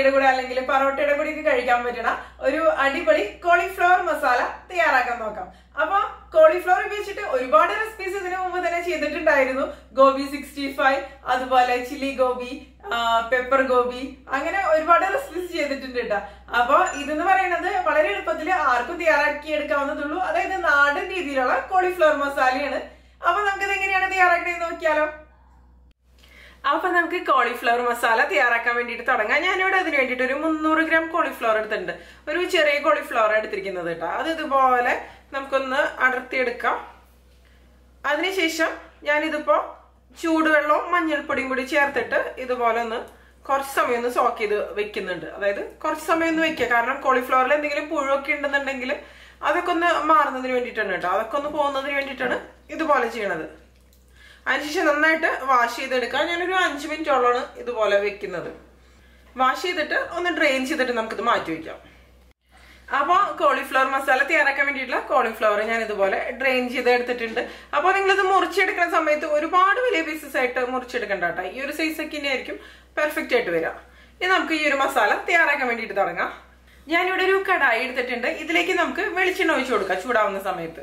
ചപ്പാത്തിയുടെ കൂടെ അല്ലെങ്കിൽ പറോട്ടയുടെ കൂടെ ഒക്കെ കഴിക്കാൻ പറ്റണ ഒരു അടിപൊളി കോളിഫ്ലവർ മസാല തയ്യാറാക്കാൻ നോക്കാം അപ്പൊ കോളിഫ്ലവർ ഉപയോഗിച്ചിട്ട് ഒരുപാട് റെസിപ്പീസ് ഇതിനു മുമ്പ് തന്നെ ചെയ്തിട്ടുണ്ടായിരുന്നു ഗോബി സിക്സ്റ്റി ഫൈവ് അതുപോലെ ചില്ലി ഗോബി പെപ്പർ ഗോബി അങ്ങനെ ഒരുപാട് റെസിപ്പീസ് ചെയ്തിട്ടുണ്ട് കേട്ടോ അപ്പൊ ഇതെന്ന് പറയുന്നത് വളരെ എളുപ്പത്തിൽ ആർക്കും തയ്യാറാക്കി എടുക്കാവുന്നതുള്ളൂ അതായത് നാടൻ രീതിയിലുള്ള കോളിഫ്ലവർ മസാലയാണ് അപ്പൊ നമുക്കിത് എങ്ങനെയാണ് തയ്യാറാക്കണേന്ന് നോക്കിയാലോ അപ്പൊ നമുക്ക് കോളിഫ്ലവർ മസാല തയ്യാറാക്കാൻ വേണ്ടിയിട്ട് തുടങ്ങാം ഞാനിവിടെ അതിന് വേണ്ടിയിട്ട് ഒരു മുന്നൂറ് ഗ്രാം കോളിഫ്ലവർ എടുത്തിട്ടുണ്ട് ഒരു ചെറിയ കോളിഫ്ലവർ എടുത്തിരിക്കുന്നത് കേട്ടോ അത് ഇതുപോലെ നമുക്കൊന്ന് അടർത്തിയെടുക്കാം അതിനുശേഷം ഞാനിതിപ്പോ ചൂടുവെള്ളവും മഞ്ഞൾപ്പൊടിയും കൂടി ചേർത്തിട്ട് ഇതുപോലെ ഒന്ന് കുറച്ച് സമയം ഒന്ന് സോക്ക് ചെയ്ത് വെക്കുന്നുണ്ട് അതായത് കുറച്ച് സമയം ഒന്ന് വെക്കുക കാരണം കോളിഫ്ലവറിൽ എന്തെങ്കിലും പുഴുവൊക്കെ ഉണ്ടെന്നുണ്ടെങ്കിൽ അതൊക്കെ ഒന്ന് മാറുന്നതിന് വേണ്ടിയിട്ടാണ് കേട്ടോ അതൊക്കെ ഒന്ന് പോകുന്നതിന് വേണ്ടിയിട്ടാണ് ഇതുപോലെ ചെയ്യണത് അതിനുശേഷം നന്നായിട്ട് വാഷ് ചെയ്തെടുക്കുക ഞാനൊരു അഞ്ച് മിനിറ്റോളമാണ് ഇതുപോലെ വെക്കുന്നത് വാഷ് ചെയ്തിട്ട് ഒന്ന് ഡ്രെയിൻ ചെയ്തിട്ട് നമുക്കിത് മാറ്റി വയ്ക്കാം അപ്പോൾ കോളിഫ്ലവർ മസാല തയ്യാറാക്കാൻ വേണ്ടിയിട്ടുള്ള കോളിഫ്ലവർ ഞാൻ ഇതുപോലെ ഡ്രെയിൻ ചെയ്ത് എടുത്തിട്ടുണ്ട് അപ്പോൾ നിങ്ങളിത് മുറിച്ചെടുക്കുന്ന സമയത്ത് ഒരുപാട് വലിയ പീസസ് ആയിട്ട് മുറിച്ചെടുക്കണ്ട കേട്ടോ ഈ ഒരു സൈസ് ഒക്കെ ആയിരിക്കും പെർഫെക്റ്റ് ആയിട്ട് വരിക ഇനി നമുക്ക് ഈ ഒരു മസാല തയ്യാറാക്കാൻ വേണ്ടിയിട്ട് തുടങ്ങാം ഞാനിവിടെ ഒരു കടായി എടുത്തിട്ടുണ്ട് ഇതിലേക്ക് നമുക്ക് വെളിച്ചെണ്ണ ഒഴിച്ചു കൊടുക്കാം ചൂടാവുന്ന സമയത്ത്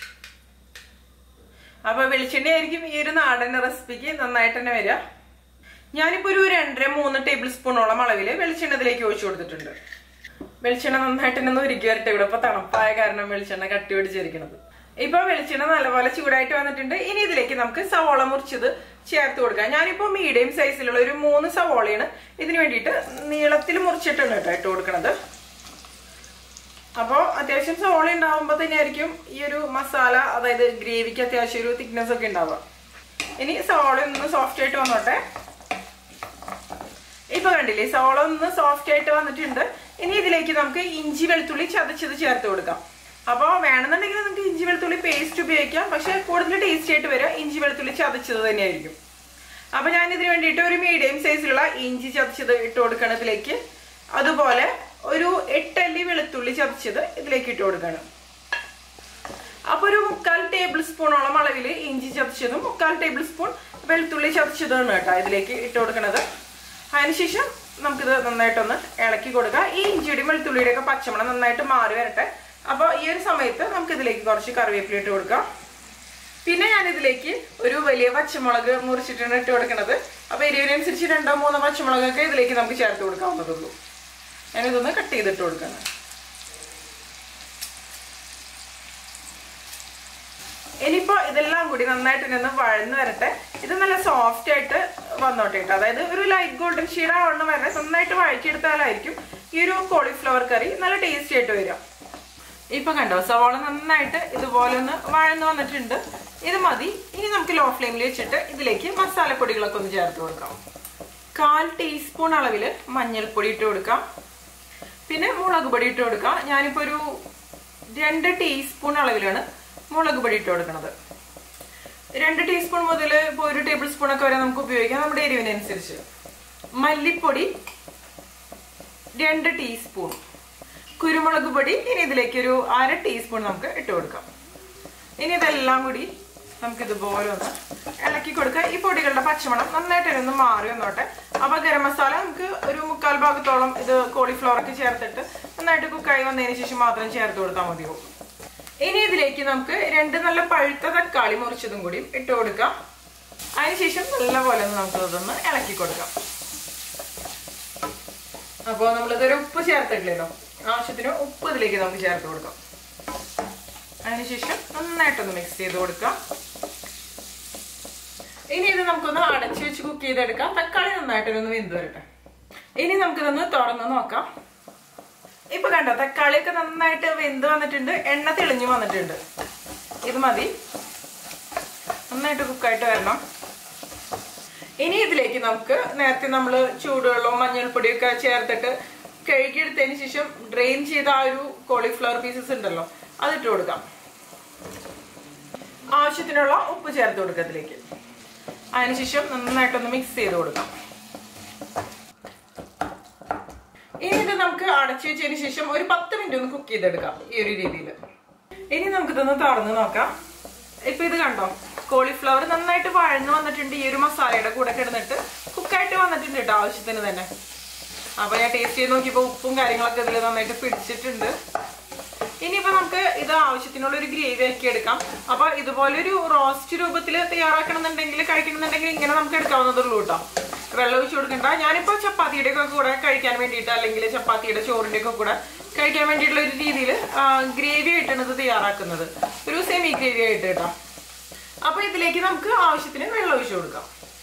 അപ്പൊ വെളിച്ചെണ്ണ ആയിരിക്കും ഈ ഒരു നാടൻ റെസിപ്പിക്ക് നന്നായിട്ട് തന്നെ വരിക ഞാനിപ്പോ ഒരു രണ്ടര മൂന്ന് ടേബിൾ സ്പൂണോളം അളവില് വെളിച്ചെണ്ണ ഇതിലേക്ക് ഒഴിച്ചു കൊടുത്തിട്ടുണ്ട് വെളിച്ചെണ്ണ നന്നായിട്ട് തന്നെ ഒന്ന് ഒരുക്കി വരട്ടെ ഇവിടെ ഇപ്പൊ തണുപ്പായ കാരണം വെളിച്ചെണ്ണ കട്ടി പിടിച്ചിരിക്കുന്നത് ഇപ്പൊ വെളിച്ചെണ്ണ നല്ലപോലെ ചൂടായിട്ട് വന്നിട്ടുണ്ട് ഇനി ഇതിലേക്ക് നമുക്ക് സവോള മുറിച്ചത് ചേർത്ത് കൊടുക്കാം ഞാനിപ്പോ മീഡിയം സൈസിലുള്ള ഒരു മൂന്ന് സവോളയാണ് ഇതിന് വേണ്ടിയിട്ട് നീളത്തിൽ മുറിച്ചിട്ടുണ്ട് കേട്ടോ ഇട്ട് കൊടുക്കണത് അപ്പോൾ അത്യാവശ്യം സോള ഉണ്ടാവുമ്പോൾ തന്നെ ആയിരിക്കും ഈ ഒരു മസാല അതായത് ഗ്രേവിക്ക് അത്യാവശ്യം ഒരു തിക്നെസ് ഒക്കെ ഉണ്ടാവുക ഇനി സോള ഒന്ന് സോഫ്റ്റ് ആയിട്ട് വന്നോട്ടെ ഇപ്പൊ കണ്ടില്ലേ സോള ഒന്ന് സോഫ്റ്റ് ആയിട്ട് വന്നിട്ടുണ്ട് ഇനി ഇതിലേക്ക് നമുക്ക് ഇഞ്ചി വെളുത്തുള്ളി ചതച്ചത് ചേർത്ത് കൊടുക്കാം അപ്പോൾ വേണമെന്നുണ്ടെങ്കിൽ നമുക്ക് ഇഞ്ചി വെളുത്തുള്ളി പേസ്റ്റ് ഉപയോഗിക്കാം പക്ഷെ കൂടുതൽ ടേസ്റ്റ് ആയിട്ട് വരിക ഇഞ്ചി വെളുത്തുള്ളി ചതച്ചത് തന്നെയായിരിക്കും അപ്പൊ ഞാൻ ഇതിന് വേണ്ടിയിട്ട് ഒരു മീഡിയം സൈസിലുള്ള ഇഞ്ചി ചതച്ചത് ഇട്ട് കൊടുക്കണം ഇതിലേക്ക് അതുപോലെ ഒരു എട്ടല്ലി വെളുത്തുള്ളി ചതച്ചത് ഇതിലേക്ക് ഇട്ട് കൊടുക്കണം അപ്പൊ ഒരു മുക്കാൽ ടേബിൾ സ്പൂണോളം അളവിൽ ഇഞ്ചി ചതച്ചതും മുക്കാൽ ടേബിൾ സ്പൂൺ വെളുത്തുള്ളി ചതച്ചതുമാണ് കേട്ടോ ഇതിലേക്ക് ഇട്ട് കൊടുക്കണത് അതിനുശേഷം നമുക്കിത് നന്നായിട്ടൊന്ന് ഇളക്കി കൊടുക്കാം ഈ ഇഞ്ചിയുടെയും വെളുത്തുള്ളിയുടെ ഒക്കെ പച്ചമണം നന്നായിട്ട് മാറി വരട്ടെ അപ്പോൾ ഈ ഒരു സമയത്ത് നമുക്ക് ഇതിലേക്ക് കുറച്ച് കറിവേപ്പില ഇട്ട് കൊടുക്കാം പിന്നെ ഞാൻ ഇതിലേക്ക് ഒരു വലിയ പച്ചമുളക് മുറിച്ചിട്ടാണ് ഇട്ട് കൊടുക്കുന്നത് അപ്പൊ എരിവിനനുസരിച്ച് രണ്ടോ മൂന്നോ പച്ചമുളകൊക്കെ ഇതിലേക്ക് നമുക്ക് ചേർത്ത് കൊടുക്കാവുന്നതുള്ളൂ ഞാനിതൊന്ന് കട്ട് ചെയ്തിട്ട് കൊടുക്കണം ഇനിയിപ്പോ ഇതെല്ലാം കൂടി നന്നായിട്ട് നിന്ന് വഴന്ന് വരട്ടെ ഇത് നല്ല സോഫ്റ്റ് ആയിട്ട് വന്നോട്ടെ കേട്ടോ അതായത് ഒരു ലൈറ്റ് ഗോൾഡൻ ഷീഡ് ആവണം വരെ നന്നായിട്ട് വഴറ്റിയെടുത്താലായിരിക്കും ഈ ഒരു കോളിഫ്ലവർ കറി നല്ല ടേസ്റ്റി ആയിട്ട് വരിക ഇപ്പൊ കണ്ടോ സവാള നന്നായിട്ട് ഇതുപോലെ ഒന്ന് വഴന്ന് വന്നിട്ടുണ്ട് ഇത് മതി ഇനി നമുക്ക് ലോ ഫ്ലെയിമിൽ വെച്ചിട്ട് ഇതിലേക്ക് മസാലപ്പൊടികളൊക്കെ ഒന്ന് ചേർത്ത് കൊടുക്കാം കാൽ ടീസ്പൂൺ അളവില് മഞ്ഞൾപ്പൊടി ഇട്ട് കൊടുക്കാം പിന്നെ മുളക് പൊടി ഇട്ട് കൊടുക്കാം ഞാനിപ്പോ ഒരു രണ്ട് ടീസ്പൂൺ അളവിലാണ് മുളക് പൊടി ഇട്ട് കൊടുക്കുന്നത് രണ്ട് ടീസ്പൂൺ മുതൽ ഇപ്പോൾ ഒരു ടേബിൾ സ്പൂൺ ഒക്കെ വരെ നമുക്ക് ഉപയോഗിക്കാം നമ്മുടെ എരിവിനനുസരിച്ച് മല്ലിപ്പൊടി രണ്ട് ടീസ്പൂൺ കുരുമുളക് പൊടി ഇനി ഇതിലേക്ക് ഒരു അര ടീസ്പൂൺ നമുക്ക് ഇട്ട് കൊടുക്കാം ഇനി ഇതെല്ലാം കൂടി നമുക്ക് ഇതുപോലെ ഒന്ന് ഇളക്കി കൊടുക്കുക ഈ പൊടികളുടെ പച്ചമണം നന്നായിട്ട് ഒന്ന് മാറി വന്നോട്ടെ അപ്പൊ ഗരം മസാല നമുക്ക് ഒരു മുക്കാൽ ഭാഗത്തോളം ഇത് കോളിഫ്ലവർ ഒക്കെ ചേർത്തിട്ട് നന്നായിട്ട് കുക്കായി വന്നതിന് ശേഷം മാത്രം ചേർത്ത് കൊടുത്താൽ മതിയാവും ഇനി ഇതിലേക്ക് നമുക്ക് രണ്ട് നല്ല പഴുത്ത തക്കാളി മുറിച്ചതും കൂടി ഇട്ട് കൊടുക്കാം അതിനുശേഷം നല്ലപോലെ ഒന്ന് നമുക്ക് ഇതൊന്ന് ഇളക്കി കൊടുക്കാം അപ്പോൾ നമ്മളിതൊരു ഉപ്പ് ചേർത്തിട്ടില്ലല്ലോ ആവശ്യത്തിന് ഉപ്പ് ഇതിലേക്ക് നമുക്ക് ചേർത്ത് കൊടുക്കാം അതിനുശേഷം നന്നായിട്ടൊന്ന് മിക്സ് ചെയ്ത് കൊടുക്കാം ഇനി ഇത് നമുക്കൊന്ന് അടച്ചു വെച്ച് കുക്ക് ചെയ്തെടുക്കാം തക്കാളി നന്നായിട്ടൊന്ന് വെന്ത് വരട്ടെ ഇനി നമുക്കിതൊന്ന് തുറന്ന് നോക്കാം ഇപ്പൊ കണ്ടോ തക്കാളിയൊക്കെ നന്നായിട്ട് വെന്ത് വന്നിട്ടുണ്ട് എണ്ണ തെളിഞ്ഞു വന്നിട്ടുണ്ട് ഇത് മതി നന്നായിട്ട് കുക്കായിട്ട് വരണം ഇനി ഇതിലേക്ക് നമുക്ക് നേരത്തെ നമ്മൾ ചൂടുവെള്ളവും മഞ്ഞൾപ്പൊടിയൊക്കെ ചേർത്തിട്ട് കഴുകിയെടുത്തതിന് ശേഷം ഡ്രെയിൻ ചെയ്ത ആ ഒരു കോളിഫ്ലവർ പീസസ് ഉണ്ടല്ലോ അതിട്ട് കൊടുക്കാം ആവശ്യത്തിനുള്ള ഉപ്പ് ചേർത്ത് കൊടുക്കുക അതിലേക്ക് അതിനുശേഷം നന്നായിട്ടൊന്ന് മിക്സ് ചെയ്ത് കൊടുക്കാം ഇനി ഇത് നമുക്ക് അടച്ചു വെച്ചതിന് ശേഷം ഒരു പത്ത് മിനിറ്റ് ഒന്ന് കുക്ക് ചെയ്തെടുക്കാം ഈ ഒരു രീതിയിൽ ഇനി നമുക്കിതൊന്ന് തുറന്ന് നോക്കാം ഇപ്പൊ ഇത് കണ്ടോ കോളിഫ്ലവർ നന്നായിട്ട് വഴന്നു വന്നിട്ടുണ്ട് ഈ ഒരു മസാലയുടെ കൂടെ കിടന്നിട്ട് കുക്കായിട്ട് വന്നിട്ടുണ്ട് കേട്ടോ ആവശ്യത്തിന് തന്നെ അപ്പൊ ഞാൻ ടേസ്റ്റ് ചെയ്ത് നോക്കിയപ്പോ ഉപ്പും കാര്യങ്ങളൊക്കെ ഇതിൽ നന്നായിട്ട് പിടിച്ചിട്ടുണ്ട് ഇനിയിപ്പോ നമുക്ക് ഇത് ആവശ്യത്തിനുള്ള ഒരു ഗ്രേവി ആക്കി എടുക്കാം അപ്പൊ ഇതുപോലെ ഒരു റോസ്റ്റ് രൂപത്തിൽ തയ്യാറാക്കണമെന്നുണ്ടെങ്കിൽ കഴിക്കണമെന്നുണ്ടെങ്കിൽ ഇങ്ങനെ നമുക്ക് എടുക്കാവുന്നതുള്ളൂ കേട്ടോ വെള്ളം ഒഴിച്ചു കൊടുക്കണ്ട ഞാനിപ്പോ ചപ്പാത്തിയുടെ ഒക്കെ കൂടെ കഴിക്കാൻ വേണ്ടിയിട്ട് അല്ലെങ്കിൽ ചപ്പാത്തിയുടെ ചോറിന്റെ ഒക്കെ കൂടെ കഴിക്കാൻ വേണ്ടിയിട്ടുള്ള ഒരു രീതിയിൽ ഗ്രേവി ആയിട്ടാണ് ഇത് തയ്യാറാക്കുന്നത് ഒരു സെമി ഗ്രേവി ആയിട്ട് കേട്ടോ അപ്പൊ ഇതിലേക്ക് നമുക്ക് ആവശ്യത്തിന് വെള്ളം ഒഴിച്ചു കൊടുക്കാം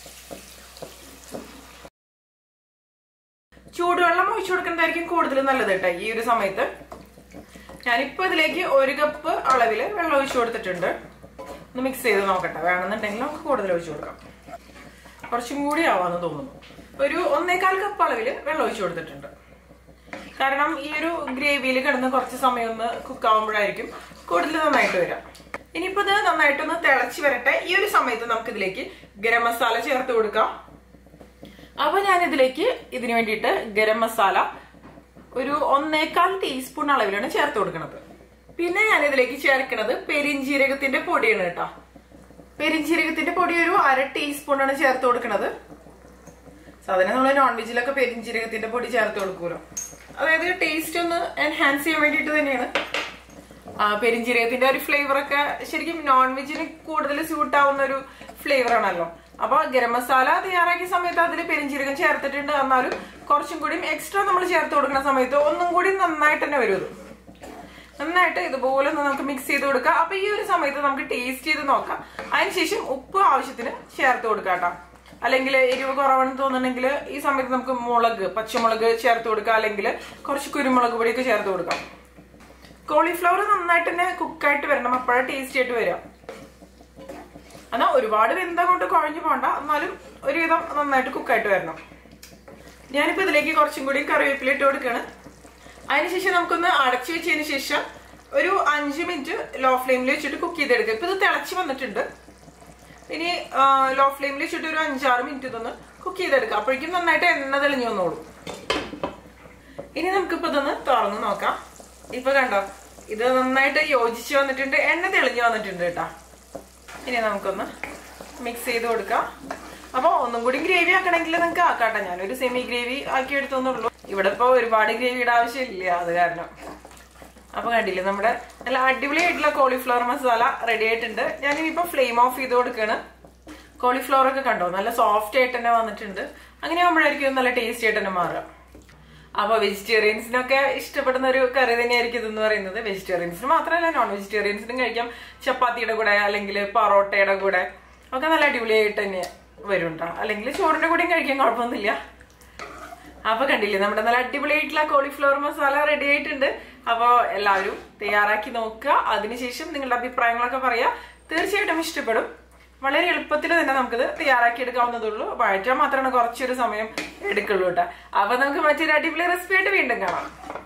ചൂടുവെള്ളം ഒഴിച്ചു കൊടുക്കുന്നതായിരിക്കും കൂടുതൽ നല്ലത് കേട്ടോ ഈ ഒരു സമയത്ത് ഞാനിപ്പോ ഇതിലേക്ക് ഒരു കപ്പ് അളവില് വെള്ളം ഒഴിച്ചു കൊടുത്തിട്ടുണ്ട് ഒന്ന് മിക്സ് ചെയ്ത് നോക്കട്ടെ വേണമെന്നുണ്ടെങ്കിൽ നമുക്ക് കൂടുതൽ ഒഴിച്ചു കൊടുക്കാം കുറച്ചും കൂടി ആവാന്ന് തോന്നുന്നു ഒരു ഒന്നേകാൽ കപ്പ് അളവില് വെള്ളം ഒഴിച്ചു കൊടുത്തിട്ടുണ്ട് കാരണം ഈ ഒരു ഗ്രേവിയിൽ കിടന്ന് കുറച്ച് സമയം ഒന്ന് കുക്ക് ആവുമ്പോഴായിരിക്കും കൂടുതൽ നന്നായിട്ട് വരാം ഇനിയിപ്പോ ഇത് നന്നായിട്ടൊന്ന് തിളച്ച് വരട്ടെ ഈ ഒരു സമയത്ത് നമുക്ക് ഇതിലേക്ക് ഗരം മസാല ചേർത്ത് കൊടുക്കാം അപ്പൊ ഞാൻ ഇതിലേക്ക് ഇതിനു വേണ്ടിയിട്ട് ഗരം മസാല ഒരു ഒന്നേകാൽ ടീസ്പൂൺ അളവിലാണ് ചേർത്ത് കൊടുക്കുന്നത് പിന്നെ ഞാൻ ഇതിലേക്ക് ചേർക്കുന്നത് പെരിഞ്ജീരകത്തിന്റെ പൊടിയാണ് കേട്ടോ പെരിഞ്ജീരകത്തിന്റെ പൊടി ഒരു അര ടീസ്പൂൺ ആണ് ചേർത്ത് കൊടുക്കുന്നത് സാധാരണ നമ്മൾ നോൺ വെജിലൊക്കെ പെരിഞ്ജീരകത്തിന്റെ പൊടി ചേർത്ത് കൊടുക്കുമല്ലോ അതായത് ടേസ്റ്റ് ഒന്ന് എൻഹാൻസ് ചെയ്യാൻ വേണ്ടിയിട്ട് തന്നെയാണ് ആ പെരിഞ്ജീരകത്തിന്റെ ഒരു ഫ്ലേവർ ഒക്കെ ശരിക്കും നോൺ വെജിന് കൂടുതൽ സ്യൂട്ട് ആവുന്ന ഒരു ഫ്ലേവർ ആണല്ലോ അപ്പൊ ഗരം മസാല തയ്യാറാക്കിയ സമയത്ത് അതിൽ പെരിഞ്ജീരകം ചേർത്തിട്ടുണ്ട് എന്നാലും കുറച്ചും കൂടി എക്സ്ട്രാ നമ്മൾ ചേർത്ത് കൊടുക്കുന്ന സമയത്ത് ഒന്നും കൂടി നന്നായിട്ട് തന്നെ വരും ഇത് നന്നായിട്ട് ഇതുപോലെ ഒന്ന് നമുക്ക് മിക്സ് ചെയ്ത് കൊടുക്കാം അപ്പൊ ഈ ഒരു സമയത്ത് നമുക്ക് ടേസ്റ്റ് ചെയ്ത് നോക്കാം അതിനുശേഷം ഉപ്പ് ആവശ്യത്തിന് ചേർത്ത് കൊടുക്കാം കേട്ടോ അല്ലെങ്കിൽ എരിവ് കുറവാണെന്ന് തോന്നുന്നുണ്ടെങ്കിൽ ഈ സമയത്ത് നമുക്ക് മുളക് പച്ചമുളക് ചേർത്ത് കൊടുക്കാം അല്ലെങ്കിൽ കുറച്ച് കുരുമുളക് പൊടിയൊക്കെ ചേർത്ത് കൊടുക്കാം കോളിഫ്ലവർ നന്നായിട്ട് തന്നെ കുക്കായിട്ട് വരണം അപ്പോഴാ ടേസ്റ്റി ആയിട്ട് വരാം എന്നാ ഒരുപാട് വെന്ത കൊണ്ട് കുഴഞ്ഞു പോണ്ട എന്നാലും ഒരുവിധം നന്നായിട്ട് കുക്കായിട്ട് വരണം ഞാനിപ്പോ ഇതിലേക്ക് കുറച്ചും കൂടി കറിവേപ്പില ഇട്ട് കൊടുക്കാണ് അതിനുശേഷം നമുക്കൊന്ന് അടച്ചു വെച്ചതിന് ശേഷം ഒരു അഞ്ച് മിനിറ്റ് ലോ ഫ്ലെയിമിൽ വെച്ചിട്ട് കുക്ക് ചെയ്തെടുക്കുക ഇപ്പൊ ഇത് തിളച്ച് വന്നിട്ടുണ്ട് ഇനി ലോ ഫ്ലെയിമിൽ വെച്ചിട്ട് ഒരു അഞ്ചാറ് മിനിറ്റ് ഇതൊന്ന് കുക്ക് ചെയ്തെടുക്കാം അപ്പോഴേക്കും നന്നായിട്ട് എണ്ണ തെളിഞ്ഞു വന്നോളൂ ഇനി നമുക്കിപ്പോ ഇതൊന്ന് തുറന്ന് നോക്കാം ഇപ്പൊ കണ്ടോ ഇത് നന്നായിട്ട് യോജിച്ച് വന്നിട്ടുണ്ട് എണ്ണ തെളിഞ്ഞു വന്നിട്ടുണ്ട് കേട്ടോ ഇനി നമുക്കൊന്ന് മിക്സ് ചെയ്ത് കൊടുക്കാം അപ്പൊ ഒന്നും കൂടി ഗ്രേവി ആക്കണമെങ്കിൽ നിങ്ങൾക്ക് ആക്കാട്ടെ ഞാനൊരു സെമി ഗ്രേവി ആക്കി എടുത്തോന്നുള്ളൂ ഇവിടെ ഇപ്പൊ ഒരുപാട് ഗ്രേവിയുടെ ആവശ്യമില്ല അത് കാരണം അപ്പൊ കണ്ടില്ലേ നമ്മുടെ നല്ല അടിപൊളിയായിട്ടുള്ള കോളിഫ്ലവർ മസാല റെഡി ആയിട്ടുണ്ട് ഞാനിപ്പോ ഫ്ലെയിം ഓഫ് ചെയ്ത് കൊടുക്കാണ് കോളിഫ്ലവർ ഒക്കെ കണ്ടോ നല്ല സോഫ്റ്റ് ആയിട്ട് തന്നെ വന്നിട്ടുണ്ട് അങ്ങനെ ആകുമ്പോഴായിരിക്കും നല്ല ടേസ്റ്റി ആയിട്ട് തന്നെ മാറുക അപ്പൊ വെജിറ്റേറിയൻസിനൊക്കെ ഇഷ്ടപ്പെടുന്ന ഒരു കറി തന്നെയായിരിക്കും ഇതെന്ന് പറയുന്നത് വെജിറ്റേറിയൻസിന് മാത്രമല്ല നോൺ വെജിറ്റേറിയൻസിനും കഴിക്കാം ചപ്പാത്തിയുടെ കൂടെ അല്ലെങ്കിൽ പൊറോട്ടയുടെ കൂടെ ഒക്കെ നല്ല അടിപൊളിയായിട്ട് തന്നെ വരുണ്ടോ അല്ലെങ്കിൽ ചോറിന്റെ കൂടെയും കഴിക്കാൻ കുഴപ്പമൊന്നുമില്ല അപ്പൊ കണ്ടില്ലേ നമ്മുടെ നല്ല അടിപൊളിയായിട്ടുള്ള കോളിഫ്ലവർ മസാല റെഡി ആയിട്ടുണ്ട് അപ്പൊ എല്ലാവരും തയ്യാറാക്കി നോക്കുക അതിനുശേഷം നിങ്ങളുടെ അഭിപ്രായങ്ങളൊക്കെ പറയാ തീർച്ചയായിട്ടും ഇഷ്ടപ്പെടും വളരെ എളുപ്പത്തിൽ തന്നെ നമുക്കിത് തയ്യാറാക്കി എടുക്കാവുന്നതുള്ളൂ വഴറ്റാൻ മാത്രമാണ് കുറച്ചൊരു സമയം എടുക്കുള്ളൂ കേട്ടോ അപ്പൊ നമുക്ക് മറ്റൊരു അടിപൊളി റെസിപ്പി ആയിട്ട് വീണ്ടും കാണാം